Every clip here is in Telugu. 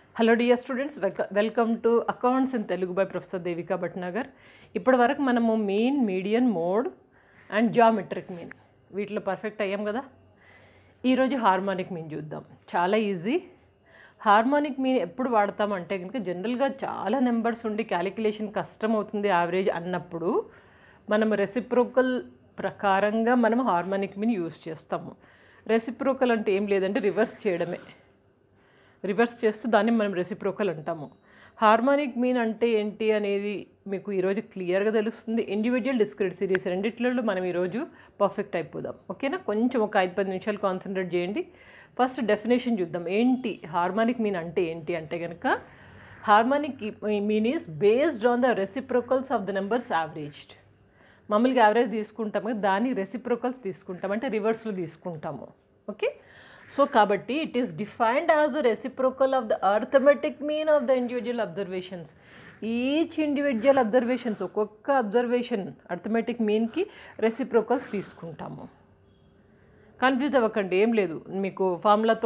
hello dear students welcome to accounts in Telugu by professor Devika Bhatnagar ఇప్పటి వరకు మనము mean median mode and geometric mean వీటిలో పర్ఫెక్ట్ అయ్యాం కదా ఈరోజు హార్మోనిక్ మీన్ చూద్దాం చాలా ఈజీ హార్మోనిక్ మీన్ ఎప్పుడు వాడతాం అంటే కనుక జనరల్గా చాలా నెంబర్స్ ఉండి క్యాలిక్యులేషన్ కష్టం అవుతుంది యావరేజ్ అన్నప్పుడు మనం రెసిప్రోకల్ ప్రకారంగా మనం హార్మోనిక్ మీన్ యూస్ చేస్తాము రెసిప్రోకల్ అంటే ఏం లేదంటే రివర్స్ చేయడమే రివర్స్ చేస్తే దాన్ని మనం రెసిప్రోకల్ అంటాము హార్మోనిక్ మీన్ అంటే ఏంటి అనేది మీకు ఈరోజు క్లియర్గా తెలుస్తుంది ఇండివిజువల్ డిస్క్రిట్ సిరీస్ రెండిట్లలో మనం ఈరోజు పర్ఫెక్ట్ అయిపోదాం ఓకేనా కొంచెం ఒక ఐదు పది నిమిషాలు కాన్సన్ట్రేట్ చేయండి ఫస్ట్ డెఫినేషన్ చూద్దాం ఏంటి హార్మోనిక్ మీన్ అంటే ఏంటి అంటే కనుక harmonic mean is based on the reciprocals of the numbers averaged మామూలుగా యావరేజ్ తీసుకుంటాము కదా, దాని రెసిప్రోకల్స్ తీసుకుంటాం అంటే రివర్స్లో తీసుకుంటాము ఓకే సో కాబట్టి it is defined as the reciprocal of the arithmetic mean of the individual observations each individual observations ఒక్కొక్క అబ్జర్వేషన్ అర్థమెటిక్ మీన్కి రెసిప్రోకల్స్ తీసుకుంటాము కన్ఫ్యూజ్ అవ్వకండి ఏం లేదు మీకు ఫార్ములాతో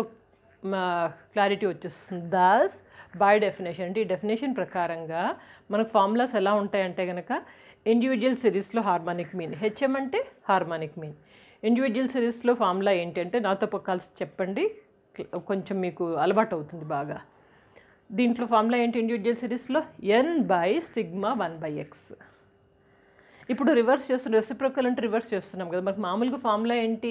క్లారిటీ వచ్చేస్తుంది దాస్ బై డెఫినేషన్ అంటే ఈ డెఫినేషన్ ప్రకారంగా మనకు ఫార్ములాస్ ఎలా ఉంటాయంటే కనుక ఇండివిజువల్ సిరీస్లో హార్మోనిక్ మీన్ హెచ్ఎం అంటే హార్మోనిక్ మీన్ ఇండివిజువల్ సిరీస్లో ఫార్ములా ఏంటి అంటే నాతో కలిసి చెప్పండి కొంచెం మీకు అలవాటు అవుతుంది బాగా దీంట్లో ఫార్ములా ఏంటి ఇండివిజువల్ సిరీస్లో n by sigma one by x ఇప్పుడు రివర్స్ చేస్తున్నాం రెసిప్రోకల్ అంటే రివర్స్ చేస్తున్నాం కదా మనకు మామూలుగా ఫార్ములా ఏంటి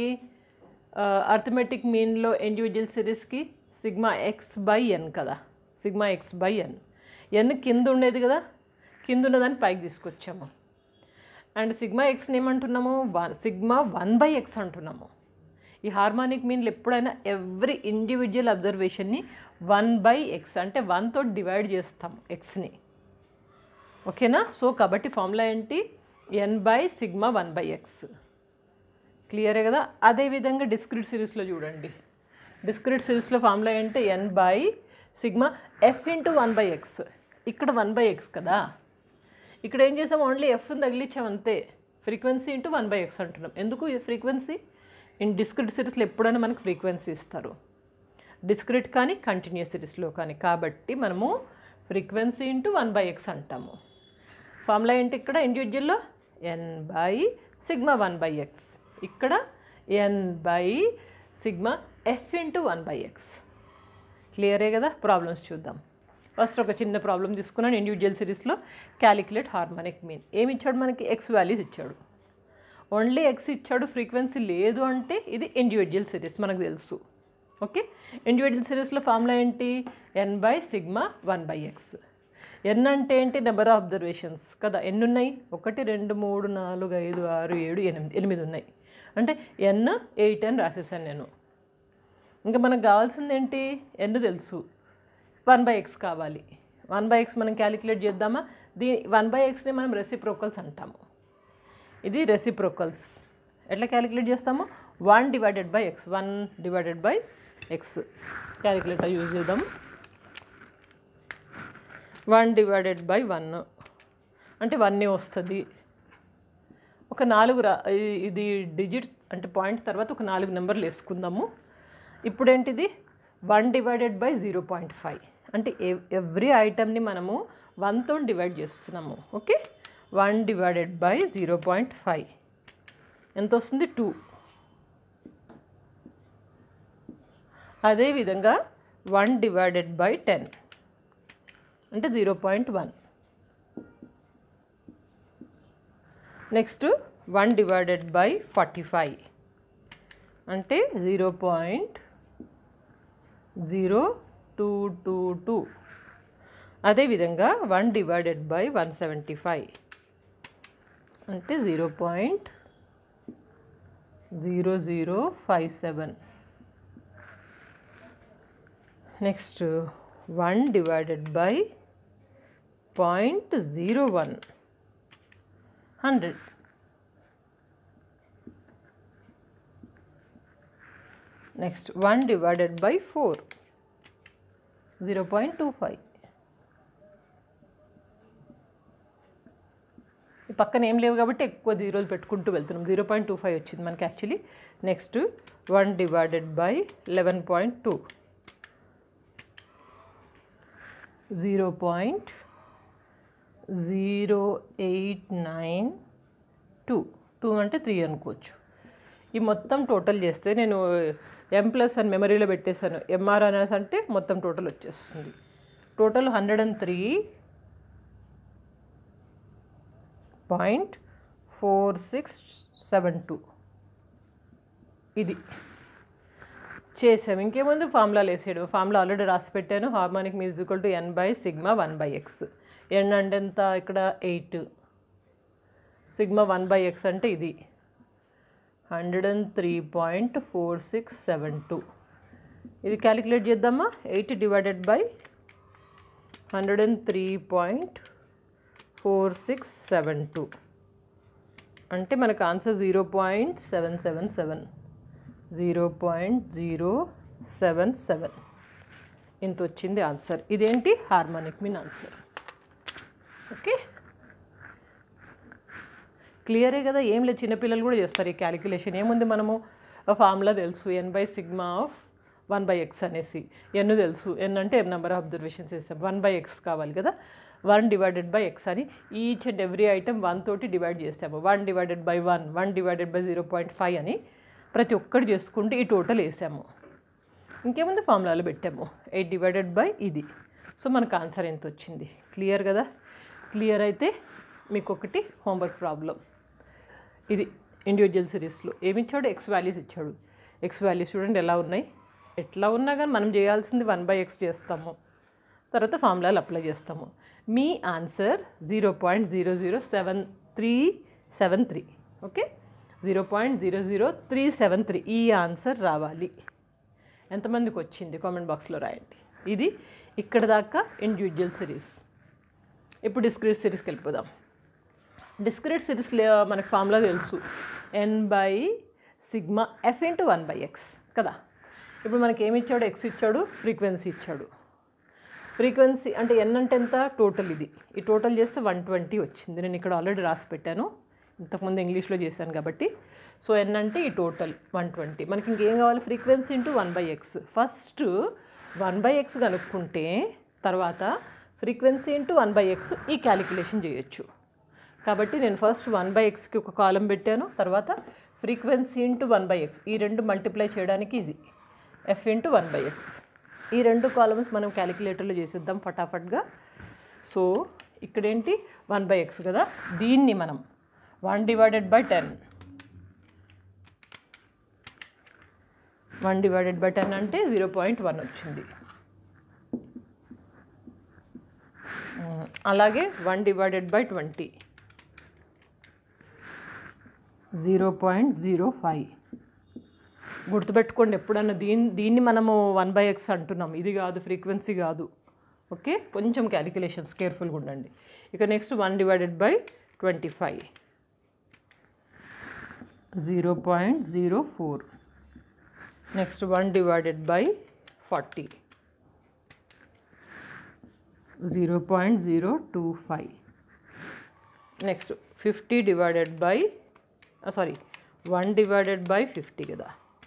అర్థమెటిక్ మీన్లో ఇండివిజువల్ సిరీస్కి సిగ్మా ఎక్స్ బై ఎన్ కదా sigma x by n n కింద ఉండేది కదా కింద ఉన్నదాన్ని పైకి తీసుకొచ్చాము అండ్ సిగ్మా ఎక్స్ని ఏమంటున్నాము one sigma one by x అంటున్నాము ఈ హార్మోనిక్ మీన్లు ఎప్పుడైనా ఎవ్రీ ఇండివిజువల్ అబ్జర్వేషన్ని వన్ బై ఎక్స్ అంటే వన్తో డివైడ్ చేస్తాం ఎక్స్ని ఓకేనా సో కాబట్టి ఫార్ములా ఏంటి n by sigma one by x క్లియరే కదా అదేవిధంగా డిస్క్రిట్ సిరీస్లో చూడండి డిస్క్రిట్ సిరీస్లో ఫార్ములా ఏంటి n by sigma f into one by x ఇక్కడ వన్ బై ఎక్స్ కదా ఇక్కడ ఏం చేసాం ఓన్లీ ఎఫ్ని తగిలించాం అంతే frequency into one by x అంటున్నాం ఎందుకు ఈ ఫ్రీక్వెన్సీ ఇన్ డిస్క్రిట్ సిరీస్లో ఎప్పుడైనా మనకు ఫ్రీక్వెన్సీ ఇస్తారు డిస్క్రిట్ కానీ కంటిన్యూస్ సిరీస్లో కానీ కాబట్టి మనము frequency into one by x అంటాము ఫార్ములా ఏంటి ఇక్కడ ఇండివిజువల్లో n by sigma one by x ఇక్కడ n by sigma f into one by x క్లియరే కదా ప్రాబ్లమ్స్ చూద్దాం ఫస్ట్ ఒక చిన్న ప్రాబ్లం తీసుకున్నాను ఇండివిజువల్ సిరీస్లో క్యాలిక్యులేట్ హార్మోనిక్ మీన్ ఏమి ఇచ్చాడు మనకి ఎక్స్ వాల్యూస్ ఇచ్చాడు ఓన్లీ ఎక్స్ ఇచ్చాడు ఫ్రీక్వెన్సీ లేదు అంటే ఇది ఇండివిజువల్ సిరీస్ మనకు తెలుసు ఓకే ఇండివిజువల్ సిరీస్లో ఫార్ములా ఏంటి n by sigma one by x n అంటే ఏంటి నెంబర్ ఆఫ్ అబ్జర్వేషన్స్ కదా ఎన్ని ఉన్నాయి ఒకటి రెండు మూడు నాలుగు ఐదు ఆరు ఏడు ఎనిమిది ఎనిమిది ఉన్నాయి అంటే ఎన్ ఎయిట్ అని రాసేసాను నేను ఇంకా మనకు కావాల్సింది ఏంటి ఎన్ తెలుసు వన్ బై ఎక్స్ కావాలి వన్ బై ఎక్స్ మనం క్యాలిక్యులేట్ చేద్దామా దీ వన్ బై ఎక్స్ని మనం రెసిప్రోకల్స్ అంటాము ఇది రెసిప్రోకల్స్ ఎట్లా క్యాలిక్యులేట్ చేస్తాము one divided by x one divided by x calculator use చేద్దాం వన్ డివైడెడ్ బై వన్ అంటే వన్నే వస్తుంది ఒక నాలుగు రా ఇ- ఇది డిజిట్ అంటే పాయింట్ తర్వాత ఒక నాలుగు నెంబర్లు వేసుకుందాము ఇప్పుడేంటిది one divided by zero point five అంటే ఎవ్రీ ఐటమ్ని మనము వన్తో డివైడ్ చేస్తున్నాము okay one divided by zero point five ఎంత వస్తుంది టూ అదేవిధంగా వన్ డివైడెడ్ బై టెన్ అంటే zero point one next one divided by forty five అంటే zero point zero two two two అదేవిధంగా one divided by one seventy five అంటే zero point zero zero five seven next one divided by point zero one hundred next one divided by four zero point two five పక్కన ఏం లేవు కాబట్టి ఎక్కువ జీరోలు పెట్టుకుంటూ వెళ్తున్నాం జీరో పాయింట్ టూ ఫైవ్ వచ్చింది మనకి actually next one divided by eleven point two zero point zero eight nine two two అంటే త్రీ అనుకోవచ్చు ఈ మొత్తం టోటల్ చేస్తే నేను ఎం ప్లస్ అని మెమరీలో పెట్టేశాను ఎంఆర్ అనేసి అంటే మొత్తం టోటల్ వచ్చేస్తుంది total hundred and three point four six seven two ఇది చేసాము ఇంకేముంది ఫార్ములాలు వేసేయడం ఫార్ములా ఆల్రెడీ రాసి పెట్టాను harmonic musical to n by sigma one by x n అంటే ఎంత ఇక్కడ eight sigma one by x అంటే ఇది hundred and three point four six seven two ఇది క్యాలిక్యులేట్ చేద్దామా eight divided by hundred and three point four six seven two అంటే మనకు answer zero point seven seven seven zero point zero seven seven ఇంత వచ్చింది ఆన్సర్ ఇదేంటి హార్మోనిక్ మీన్ ఆన్సర్ ఓకే క్లియరే కదా ఏం లేదు చిన్నపిల్లలు కూడా చేస్తారు ఈ క్యాలిక్యులేషన్ ఏముంది మనము ఫార్ములా తెలుసు n by sigma of one by x అనేసి ఎన్ తెలుసు ఎన్ అంటే ఎన్ నెంబర్ ఆఫ్ అబ్జర్వేషన్స్ చేస్తాం వన్ బై ఎక్స్ కావాలి కదా వన్ డివైడెడ్ బై ఎక్స్ అని each and every item one తోటి డివైడ్ చేస్తాము one divided by one one divided by zero point five అని ప్రతి ఒక్కటి చేసుకుంటే ఈ టోటల్ వేసాము ఇంకేముంది ఫార్ములాలో పెట్టాము ఎయిట్ డివైడెడ్ బై ఇది సో మనకు ఆన్సర్ ఎంత వచ్చింది క్లియర్ కదా క్లియర్ అయితే మీకు ఒకటి హోంవర్క్ ప్రాబ్లం ఇది ఇండివిజువల్ సిరీస్లో ఏమి ఇచ్చాడు ఎక్స్ వాల్యూస్ ఇచ్చాడు ఎక్స్ వాల్యూస్ చూడండి ఎలా ఉన్నాయి ఎట్లా ఉన్నా కానీ మనం చేయాల్సింది వన్ బై ఎక్స్ చేస్తాము తర్వాత ఫార్ములాలు అప్లై చేస్తాము మీ answer zero point zero zero seven three seven three okay zero point zero zero three seven three ఈ ఆన్సర్ రావాలి ఎంతమందికి వచ్చింది కామెంట్ బాక్స్లో రాయండి ఇది ఇక్కడ దాకా ఇండివిజువల్ సిరీస్ ఇప్పుడు డిస్క్రీట్ సిరీస్కి వెళ్ళిపోదాం డిస్క్రీట్ సిరీస్ మనకు ఫార్ములా తెలుసు n by sigma f into one by x కదా ఇప్పుడు మనకి ఏమి ఇచ్చాడు ఎక్స్ ఇచ్చాడు ఫ్రీక్వెన్సీ ఇచ్చాడు ఫ్రీక్వెన్సీ అంటే ఎన్ అంటే ఎంత టోటల్ ఇది ఈ టోటల్ చేస్తే వన్ ట్వంటీ వచ్చింది నేను ఇక్కడ ఆల్రెడీ రాసి పెట్టాను ఇంతకుముందు ఇంగ్లీష్లో చేశాను కాబట్టి సో ఎన్ అంటే ఈ టోటల్ వన్ ట్వంటీ మనకి ఇంకేం కావాలి frequency into one by x first one by x కనుక్కుంటే తర్వాత frequency into one by x ఈ క్యాలిక్యులేషన్ చేయొచ్చు కాబట్టి నేను ఫస్ట్ వన్ బై ఎక్స్కి ఒక కాలం పెట్టాను తర్వాత frequency into one by x ఈ రెండు మల్టిప్లై చేయడానికి ఇది f into one by x ఈ రెండు కాలమ్స్ మనం క్యాలిక్యులేటర్లో చేసేద్దాం ఫటాఫట్గా సో ఇక్కడేంటి వన్ బై ఎక్స్ కదా దీన్ని మనం one divided by ten one divided by ten అంటే జీరో పాయింట్ వన్ వచ్చింది ఉమ్, అలాగే one divided by twenty zero point zero five గుర్తుపెట్టుకోండి ఎప్పుడన్నా దీన్ని దీన్ని మనము వన్ బై ఎక్స్ అంటున్నాం ఇది కాదు ఫ్రీక్వెన్సీ కాదు ఓకే కొంచెం క్యాలిక్యులేషన్స్ కేర్ఫుల్గా ఉండండి ఇక next one divided by twenty five zero point zero four next one divided by forty zero point zero two five next fifty divided by sorry one divided by fifty కదా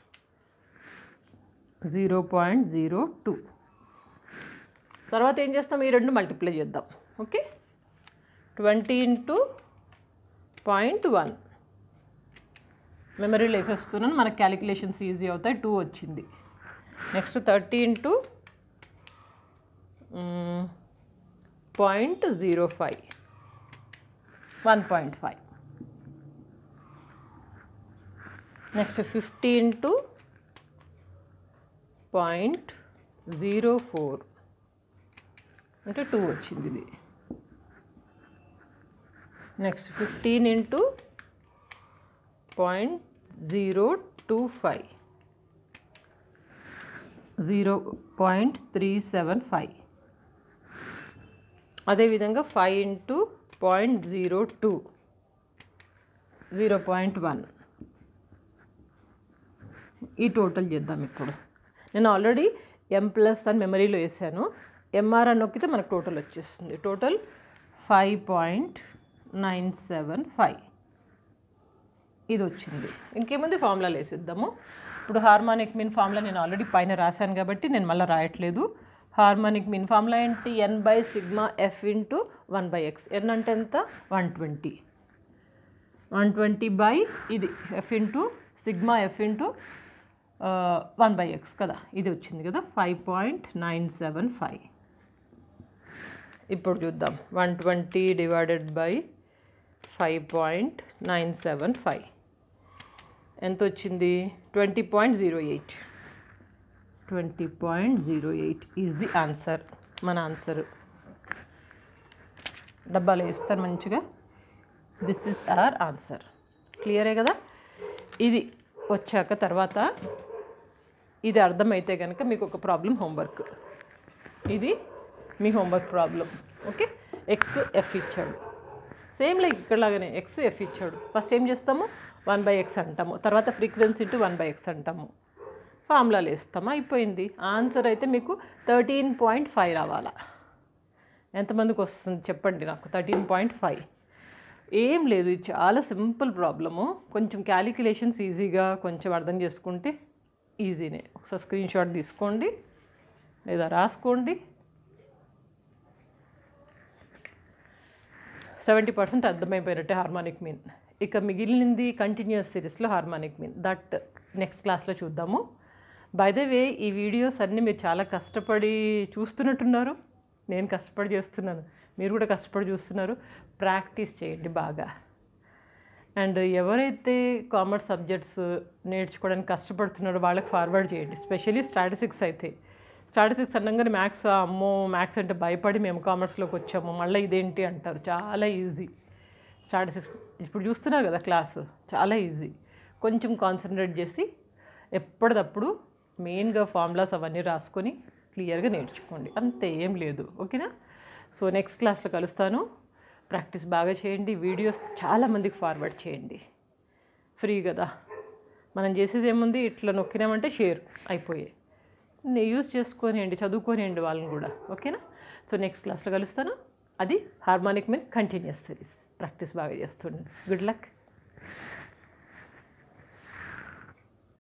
జీరో పాయింట్ జీరో టూ తర్వాత ఏం చేస్తాం ఈ రెండు మల్టిప్లై చేద్దాం okay twenty into point one మెమరీలో వేసేస్తున్నాను మనకు క్యాలిక్యులేషన్స్ ఈజీ అవుతాయి టూ వచ్చింది next thirty into point zero five one point five next fifty into point zero four అంటే టూ వచ్చింది ఇది next fifteen into point zero two five zero point three seven five అదేవిధంగా five into point zero two zero point one ఈ టోటల్ చేద్దాం ఇప్పుడు నేను ఆల్రెడీ ఎం ప్లస్ అని మెమరీలో వేసాను ఎంఆర్ అని నొక్కితే మనకు టోటల్ వచ్చేస్తుంది total five point nine seven five ఇది వచ్చింది ఇంకేముంది ఫార్ములాలు వేసిద్దాము ఇప్పుడు హార్మోనిక్ మీన్ ఫార్ములా నేను ఆల్రెడీ పైన రాశాను కాబట్టి నేను మళ్ళీ రాయట్లేదు హార్మోనిక్ మీన్ ఫార్ములా ఏంటి n by sigma f into one by x n అంటే ఎంత one twenty one twenty by ఇది f into sigma f into one by x కదా ఇది వచ్చింది కదా five point nine seven five ఇప్పుడు చూద్దాం one twenty divided by five point nine seven five ఎంత వచ్చింది twenty point zero eight twenty point zero eight is the answer మన ఆన్సర్ డబ్బాలో వేస్తాను మంచిగా దిస్ ఇస్ అవర్ ఆన్సర్ క్లియరే కదా ఇది వచ్చాక తర్వాత ఇది అర్థమైతే కనుక మీకు ఒక ప్రాబ్లం హోంవర్క్ ఇది మీ homework problem okay x f ఇచ్చాడు సేమ్ లైక్ ఇక్కడలాగానే ఎక్స్ ఎఫ్ ఇచ్చాడు ఫస్ట్ ఏం చేస్తాము వన్ బై ఎక్స్ అంటాము తర్వాత frequency into one by x అంటాము ఫార్ములాలు వేస్తాము అయిపోయింది ఆన్సర్ అయితే మీకు థర్టీన్ పాయింట్ ఫైవ్ రావాలా ఎంతమందికి వస్తుంది చెప్పండి నాకు థర్టీన్ పాయింట్ ఫైవ్ ఏం లేదు ఇది చాలా సింపుల్ ప్రాబ్లము కొంచెం క్యాలిక్యులేషన్స్ ఈజీగా కొంచెం అర్థం చేసుకుంటే ఈజీనే ఒకసారి స్క్రీన్ షాట్ తీసుకోండి లేదా రాసుకోండి సెవెంటీ పర్సెంట్ అర్థమైపోయినట్టే హార్మానిక్ మీన్ ఇక మిగిలింది కంటిన్యూస్ సిరీస్లో హార్మానిక్ మీన్ దట్ నెక్స్ట్ క్లాస్లో చూద్దాము బై ద వే ఈ వీడియోస్ అన్నీ మీరు చాలా కష్టపడి చూస్తున్నట్టున్నారు నేను కష్టపడి చేస్తున్నాను మీరు కూడా కష్టపడి చూస్తున్నారు ప్రాక్టీస్ చేయండి బాగా అండ్ ఎవరైతే కామర్స్ సబ్జెక్ట్స్ నేర్చుకోవడానికి కష్టపడుతున్నారో వాళ్ళకి ఫార్వర్డ్ చేయండి స్పెషల్లీ స్టాటిస్టిక్స్ అయితే స్టాటిస్టిక్స్ అనగానే మ్యాథ్స్ అమ్మో మ్యాథ్స్ అంటే భయపడి మేము కామర్స్లోకి వచ్చాము మళ్ళీ ఇదేంటి అంటారు చాలా ఈజీ స్టాటిస్టిక్స్ ఇప్పుడు చూస్తున్నారు కదా క్లాసు చాలా ఈజీ కొంచెం కాన్సన్ట్రేట్ చేసి ఎప్పటికప్పుడు మెయిన్గా ఫార్ములాస్ అవన్నీ రాసుకొని క్లియర్గా నేర్చుకోండి అంతే ఏం లేదు ఓకేనా సో నెక్స్ట్ క్లాస్లో కలుస్తాను ప్రాక్టీస్ బాగా చేయండి వీడియోస్ చాలామందికి ఫార్వర్డ్ చేయండి ఫ్రీ కదా మనం చేసేది ఏముంది ఇట్లా నొక్కినామంటే షేర్ అయిపోయాయి యూజ్ చేసుకొనియండి చదువుకోనియండి వాళ్ళని కూడా ఓకేనా సో నెక్స్ట్ క్లాస్లో కలుస్తాను అది harmonic mean continuous series practice బాగా చేస్తుండండి గుడ్ లక్